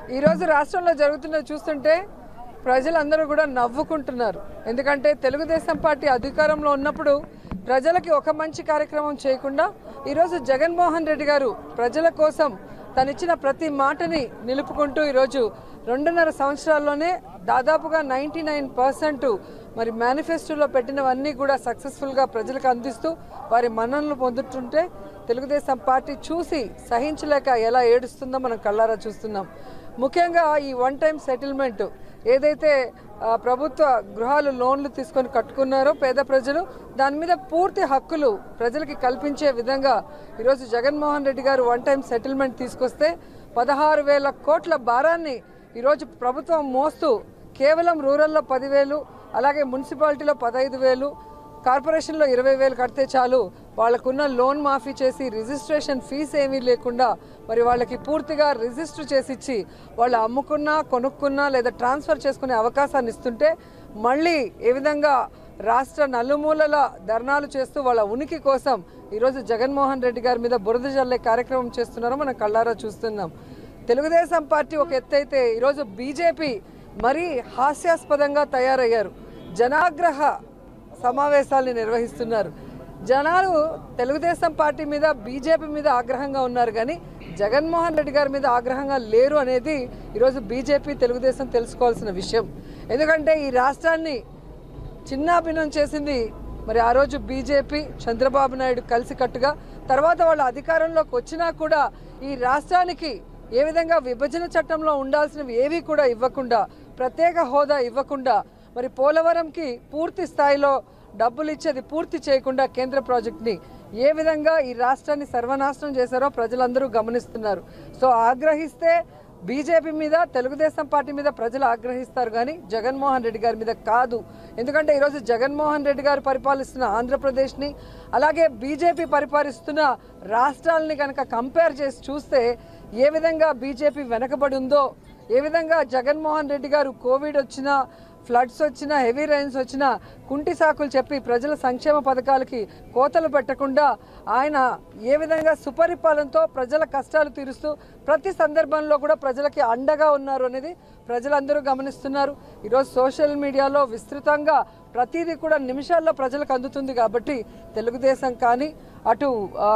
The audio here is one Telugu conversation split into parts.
ఈరోజు రాష్ట్రంలో జరుగుతున్నది చూస్తుంటే ప్రజలందరూ కూడా నవ్వుకుంటున్నారు ఎందుకంటే తెలుగుదేశం పార్టీ అధికారంలో ఉన్నప్పుడు ప్రజలకి ఒక మంచి కార్యక్రమం చేయకుండా ఈరోజు జగన్మోహన్ రెడ్డి గారు ప్రజల కోసం తనిచ్చిన ప్రతి మాటని నిలుపుకుంటూ ఈరోజు రెండున్నర సంవత్సరాల్లోనే దాదాపుగా నైంటీ నైన్ పర్సెంట్ మరి మేనిఫెస్టోలో పెట్టినవన్నీ కూడా సక్సెస్ఫుల్గా ప్రజలకు అందిస్తూ వారి మన్ననలు పొందుతుంటే తెలుగుదేశం పార్టీ చూసి సహించలేక ఎలా ఏడుస్తుందో మనం కళ్ళారా చూస్తున్నాం ముఖ్యంగా ఈ వన్ టైం సెటిల్మెంట్ ఏదైతే ఆ, ప్రభుత్వ గృహాలు లోన్లు తీసుకొని కట్టుకున్నారో పేద ప్రజలు దాని మీద పూర్తి హక్కులు ప్రజలకి కల్పించే విధంగా ఈరోజు జగన్మోహన్ రెడ్డి గారు వన్ టైం సెటిల్మెంట్ తీసుకొస్తే పదహారు వేల కోట్ల భారాన్ని ఈరోజు ప్రభుత్వం మోస్తూ కేవలం రూరల్లో పదివేలు అలాగే మున్సిపాలిటీలో పదహైదు వేలు కార్పొరేషన్లో ఇరవై వేలు కడితే చాలు వాళ్ళకున్న లోన్ మాఫీ చేసి రిజిస్ట్రేషన్ ఫీజు ఏమీ లేకుండా మరి వాళ్ళకి పూర్తిగా రిజిస్టర్ చేసి ఇచ్చి వాళ్ళు అమ్ముకున్నా కొనుక్కున్నా లేదా ట్రాన్స్ఫర్ చేసుకునే అవకాశాన్ని ఇస్తుంటే మళ్ళీ ఏ విధంగా రాష్ట్ర నలుమూలల ధర్నాలు చేస్తూ వాళ్ళ ఉనికి కోసం ఈరోజు జగన్మోహన్ రెడ్డి గారి మీద బురద జల్లే కార్యక్రమం చేస్తున్నారో మనం కళ్ళారా చూస్తున్నాం తెలుగుదేశం పార్టీ ఒక ఎత్తు అయితే ఈరోజు బీజేపీ మరీ హాస్యాస్పదంగా తయారయ్యారు జనాగ్రహ సమావేశాల్ని నిర్వహిస్తున్నారు జనాలు తెలుగుదేశం పార్టీ మీద బీజేపీ మీద ఆగ్రహంగా ఉన్నారు కానీ జగన్మోహన్ రెడ్డి గారి మీద ఆగ్రహంగా లేరు అనేది ఈరోజు బీజేపీ తెలుగుదేశం తెలుసుకోవాల్సిన విషయం ఎందుకంటే ఈ రాష్ట్రాన్ని చిన్నాభిన్నం చేసింది మరి ఆ రోజు బీజేపీ చంద్రబాబు నాయుడు కలిసికట్టుగా తర్వాత వాళ్ళ అధికారంలోకి వచ్చినా కూడా ఈ రాష్ట్రానికి ఏ విధంగా విభజన చట్టంలో ఉండాల్సినవి ఏవి కూడా ఇవ్వకుండా ప్రత్యేక హోదా ఇవ్వకుండా మరి పోలవరంకి పూర్తి స్థాయిలో డబ్బులు ఇచ్చేది పూర్తి చేయకుండా కేంద్ర ప్రాజెక్ట్ని ఏ విధంగా ఈ రాష్ట్రాన్ని సర్వనాశనం చేశారో ప్రజలందరూ గమనిస్తున్నారు సో ఆగ్రహిస్తే బీజేపీ మీద తెలుగుదేశం పార్టీ మీద ప్రజలు ఆగ్రహిస్తారు కానీ జగన్మోహన్ రెడ్డి గారి మీద కాదు ఎందుకంటే ఈరోజు జగన్మోహన్ రెడ్డి గారు పరిపాలిస్తున్న ఆంధ్రప్రదేశ్ని అలాగే బీజేపీ పరిపాలిస్తున్న రాష్ట్రాలని కనుక కంపేర్ చేసి చూస్తే ఏ విధంగా బీజేపీ వెనకబడి ఉందో ఏ విధంగా జగన్మోహన్ రెడ్డి గారు కోవిడ్ వచ్చినా ఫ్లడ్స్ వచ్చినా హెవీ రైన్స్ వచ్చినా కుంటి సాకులు చెప్పి ప్రజల సంక్షేమ పథకాలకి కోతలు పెట్టకుండా ఆయన ఏ విధంగా సుపరిపాలనతో ప్రజల కష్టాలు తీరుస్తూ ప్రతి సందర్భంలో కూడా ప్రజలకి అండగా ఉన్నారు అనేది ప్రజలందరూ గమనిస్తున్నారు ఈరోజు సోషల్ మీడియాలో విస్తృతంగా ప్రతిదీ కూడా నిమిషాల్లో ప్రజలకు అందుతుంది కాబట్టి తెలుగుదేశం కానీ అటు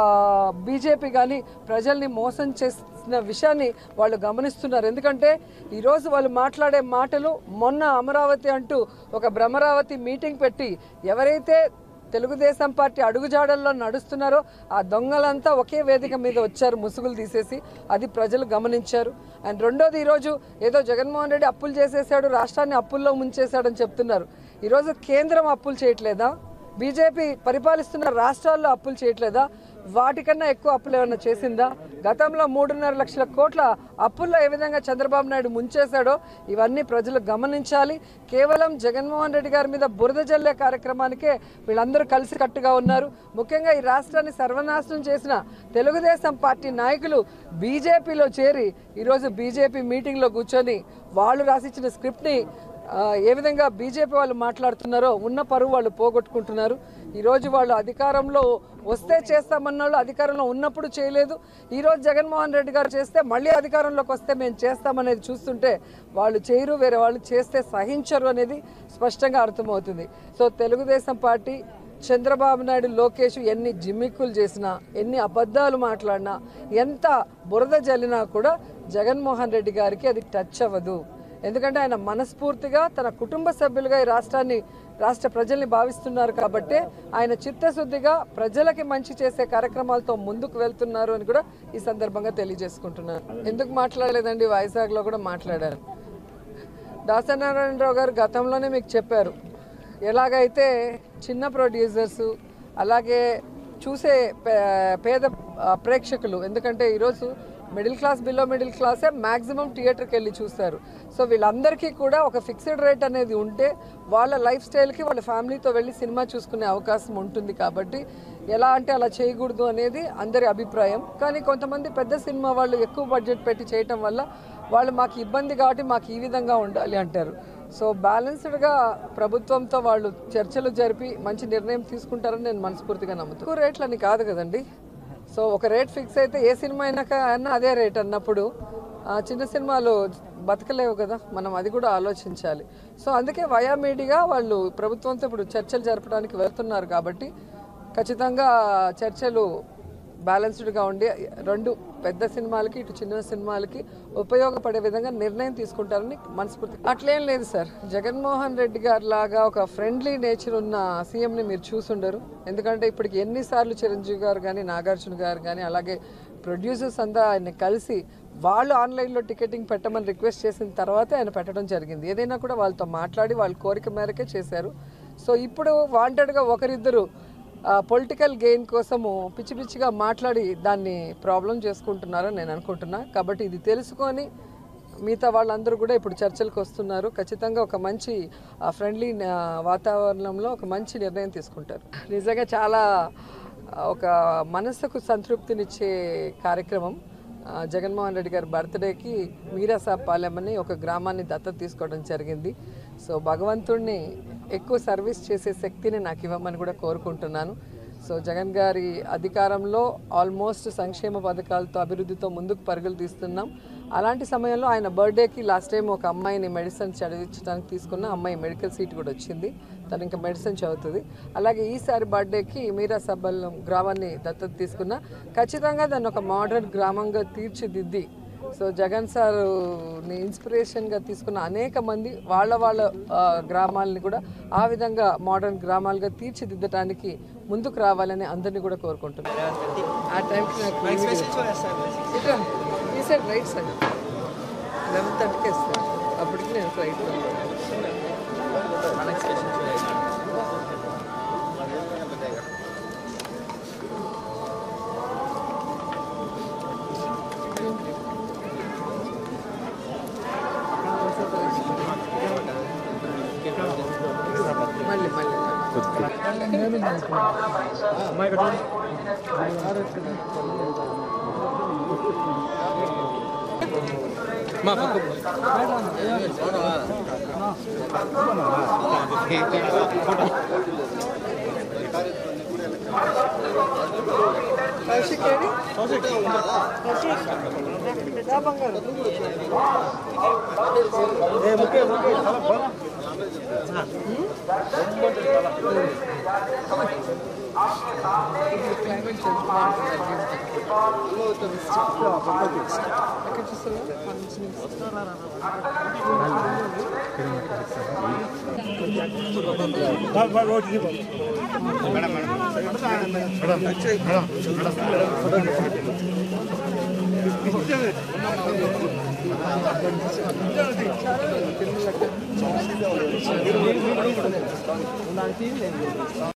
బీజేపీ కానీ ప్రజల్ని మోసం చేసిన విషయాన్ని వాళ్ళు గమనిస్తున్నారు ఎందుకంటే ఈరోజు వాళ్ళు మాట్లాడే మాటలు మొన్న అమరావతి అంటూ ఒక భ్రమరావతి మీటింగ్ పెట్టి ఎవరైతే తెలుగుదేశం పార్టీ అడుగుజాడల్లో నడుస్తున్నారో ఆ దొంగలంతా ఒకే వేదిక మీద వచ్చారు ముసుగులు తీసేసి అది ప్రజలు గమనించారు అండ్ రెండోది ఈరోజు ఏదో జగన్మోహన్ రెడ్డి అప్పులు చేసేసాడు రాష్ట్రాన్ని అప్పుల్లో ముంచేశాడని చెప్తున్నారు ఈరోజు కేంద్రం అప్పులు చేయట్లేదా బీజేపీ పరిపాలిస్తున్న రాష్ట్రాల్లో అప్పులు చేయట్లేదా వాటికన్నా ఎక్కువ అప్పులు ఏమైనా చేసిందా గతంలో మూడున్నర లక్షల కోట్ల అప్పుల్లో ఏ విధంగా చంద్రబాబు నాయుడు ముంచేశాడో ఇవన్నీ ప్రజలు గమనించాలి కేవలం జగన్మోహన్ రెడ్డి గారి మీద బురద జల్లే కార్యక్రమానికే వీళ్ళందరూ కలిసి కట్టుగా ఉన్నారు ముఖ్యంగా ఈ రాష్ట్రాన్ని సర్వనాశనం చేసిన తెలుగుదేశం పార్టీ నాయకులు బీజేపీలో చేరి ఈరోజు బీజేపీ మీటింగ్లో కూర్చొని వాళ్ళు రాసిచ్చిన స్క్రిప్ట్ని ఆ, ఏ విధంగా బీజేపీ వాళ్ళు మాట్లాడుతున్నారో ఉన్న పరువు వాళ్ళు పోగొట్టుకుంటున్నారు ఈరోజు వాళ్ళు అధికారంలో వస్తే చేస్తామన్న వాళ్ళు అధికారంలో ఉన్నప్పుడు చేయలేదు ఈరోజు జగన్మోహన్ రెడ్డి గారు చేస్తే మళ్ళీ అధికారంలోకి వస్తే మేము చేస్తామనేది చూస్తుంటే వాళ్ళు చేయరు వేరే వాళ్ళు చేస్తే సహించరు అనేది స్పష్టంగా అర్థమవుతుంది సో తెలుగుదేశం పార్టీ చంద్రబాబు నాయుడు లోకేష్ ఎన్ని జిమ్మిక్కులు చేసినా ఎన్ని అబద్ధాలు మాట్లాడినా ఎంత బురద జల్లినా కూడా జగన్మోహన్ రెడ్డి గారికి అది టచ్ అవ్వదు ఎందుకంటే ఆయన మనస్ఫూర్తిగా తన కుటుంబ సభ్యులుగా ఈ రాష్ట్రాన్ని రాష్ట్ర ప్రజల్ని భావిస్తున్నారు కాబట్టి ఆయన చిత్తశుద్ధిగా ప్రజలకి మంచి చేసే కార్యక్రమాలతో ముందుకు వెళ్తున్నారు అని కూడా ఈ సందర్భంగా తెలియజేసుకుంటున్నారు ఎందుకు మాట్లాడలేదండి వైజాగ్లో కూడా మాట్లాడారు దాసనారాయణరావు గారు గతంలోనే మీకు చెప్పారు ఎలాగైతే చిన్న ప్రొడ్యూసర్స్ అలాగే చూసే పే- పేద ఆ, ప్రేక్షకులు ఎందుకంటే ఈరోజు మిడిల్ క్లాస్ బిలో మిడిల్ క్లాసే మ్యాక్సిమం థియేటర్కి వెళ్ళి చూస్తారు సో వీళ్ళందరికీ కూడా ఒక ఫిక్స్డ్ రేట్ అనేది ఉంటే వాళ్ళ లైఫ్ స్టైల్కి వాళ్ళ ఫ్యామిలీతో వెళ్ళి సినిమా చూసుకునే అవకాశం ఉంటుంది కాబట్టి ఎలా అంటే అలా చేయకూడదు అనేది అందరి అభిప్రాయం కానీ కొంతమంది పెద్ద సినిమా వాళ్ళు ఎక్కువ బడ్జెట్ పెట్టి చేయటం వల్ల వాళ్ళు మాకు ఇబ్బంది కాబట్టి మాకు ఈ విధంగా ఉండాలి అంటారు సో బ్యాలెన్స్డ్గా ప్రభుత్వంతో వాళ్ళు చర్చలు జరిపి మంచి నిర్ణయం తీసుకుంటారని నేను మనస్ఫూర్తిగా నమ్ముతాను ఎక్కువ రేట్లని కాదు కదండి సో ఒక రేట్ ఫిక్స్ అయితే ఏ సినిమా అయినాక అన్నా అదే రేట్ అన్నప్పుడు ఆ, చిన్న సినిమాలు బతకలేవు కదా మనం అది కూడా ఆలోచించాలి సో అందుకే వయా మీడియా వాళ్ళు ప్రభుత్వంతో ఇప్పుడు చర్చలు జరపడానికి వెళ్తున్నారు కాబట్టి ఖచ్చితంగా చర్చలు బ్యాలెన్స్డ్గా ఉండి రెండు పెద్ద సినిమాలకి ఇటు చిన్న సినిమాలకి ఉపయోగపడే విధంగా నిర్ణయం తీసుకుంటారని మనస్ఫూర్తి అట్లేం లేదు సార్ జగన్మోహన్ రెడ్డి గారి లాగా ఒక ఫ్రెండ్లీ నేచర్ ఉన్న సీఎంని మీరు చూసుండరు ఎందుకంటే ఇప్పటికి ఎన్నిసార్లు చిరంజీవి గారు కానీ నాగార్జున గారు కానీ అలాగే ప్రొడ్యూసర్స్ అంతా ఆయన కలిసి వాళ్ళు ఆన్లైన్లో టికెటింగ్ పెట్టమని రిక్వెస్ట్ చేసిన తర్వాతే ఆయన పెట్టడం జరిగింది ఏదైనా కూడా వాళ్ళతో మాట్లాడి వాళ్ళ కోరిక మేరకే చేశారు సో ఇప్పుడు వాంటెడ్గా ఒకరిద్దరు పొలిటికల్ గెయిన్ కోసము పిచ్చి పిచ్చిగా మాట్లాడి దాన్ని ప్రాబ్లం చేసుకుంటున్నారని నేను అనుకుంటున్నా కాబట్టి ఇది తెలుసుకొని మిగతా వాళ్ళందరూ కూడా ఇప్పుడు చర్చలకు వస్తున్నారు ఖచ్చితంగా ఒక మంచి ఫ్రెండ్లీ వాతావరణంలో ఒక మంచి నిర్ణయం తీసుకుంటారు నిజంగా చాలా ఆ, ఒక మనసుకు సంతృప్తినిచ్చే కార్యక్రమం ఆ, జగన్మోహన్ రెడ్డి గారి బర్త్డేకి మీరాసాపాలెం అని ఒక గ్రామాన్ని దత్తత తీసుకోవడం జరిగింది సో భగవంతుడిని ఎక్కువ సర్వీస్ చేసే శక్తిని నాకు ఇవ్వమని కూడా కోరుకుంటున్నాను సో జగన్ గారి అధికారంలో ఆల్మోస్ట్ సంక్షేమ పథకాలతో అభివృద్ధితో ముందుకు పరుగులు తీస్తున్నాం అలాంటి సమయంలో ఆయన బర్త్డేకి లాస్ట్ టైం ఒక అమ్మాయిని మెడిసిన్ చదివించడానికి తీసుకున్న అమ్మాయి మెడికల్ సీట్ కూడా వచ్చింది తను ఇంకా మెడిసిన్ చదువుతుంది అలాగే ఈసారి బర్త్డేకి మీరా సబ్బల్లం గ్రామాన్ని దత్తత తీసుకున్న ఖచ్చితంగా దాన్ని ఒక మోడర్న్ గ్రామంగా తీర్చిదిద్ది సో జగన్ సార్ని ఇన్స్పిరేషన్గా తీసుకున్న అనేక మంది వాళ్ళ వాళ్ళ ఆ, గ్రామాలని కూడా ఆ విధంగా మోడర్న్ గ్రామాలుగా తీర్చిదిద్దడానికి ముందుకు రావాలని అందరినీ కూడా కోరుకుంటున్నాను ఆ టైంకి నాకు ఇటు, ఈ సైడ్ రైట్ సైడ్ లెవెన్ థర్టీకి ఇస్తాను అప్పటికి నేను ఫ్లైట్లో మళ్ళీ మళ్ళీ కౌశిక్ ఏడి? రా బంగారు. క్లైమేట్ చేంజ్ బాగుంటుంది. ఎక్కడ చూస్తున్నావు?